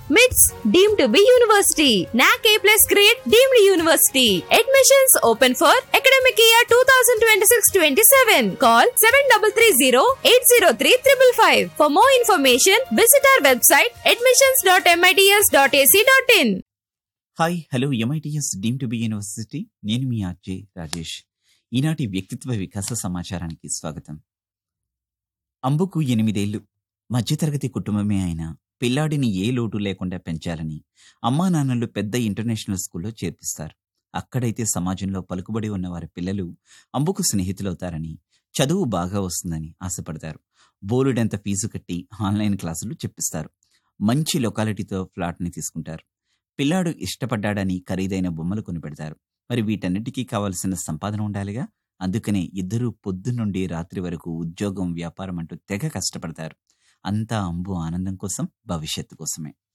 MITS deemed to be university. NAC A plus grade deemed university. Admissions open for academic year 2026-27. Call 7330-803-555. For more information, visit our website admissions.mits.ac.in. Hi hello MITS deemed to be university నేను మీ RJ Rajesh ఈనాటి వ్యక్తిత్వ వికాస సమాచారానికి స్వాగతం అంబుకు ఎనిమిదేళ్లు మధ్యతరగతి కుటుంబమే అయినా పిల్లాడిని ఏ లోటు లేకుండా పెంచాలని అమ్మా నాన్నలు పెద్ద ఇంటర్నేషనల్ స్కూల్లో చేర్పిస్తారు అక్కడైతే సమాజంలో పలుకుబడి ఉన్న వారి పిల్లలు అంబుకు స్నేహితులవుతారని చదువు బాగా వస్తుందని ఆశపడతారు బోలుడెంత ఫీజు కట్టి ఆన్లైన్ క్లాసులు చెప్పిస్తారు మంచి లొకాలిటీతో ఫ్లాట్ని తీసుకుంటారు పిల్లాడు ఇష్టపడ్డాడని ఖరీదైన బొమ్మలు కొనిపెడతారు మరి వీటన్నిటికీ కావలసిన సంపాదన ఉండాలిగా అందుకనే ఇద్దరూ పొద్దున్నుండి రాత్రి వరకు ఉద్యోగం వ్యాపారం అంటూ తెగ కష్టపడతారు అంతా అంబు ఆనందం కోసం భవిష్యత్తు కోసమే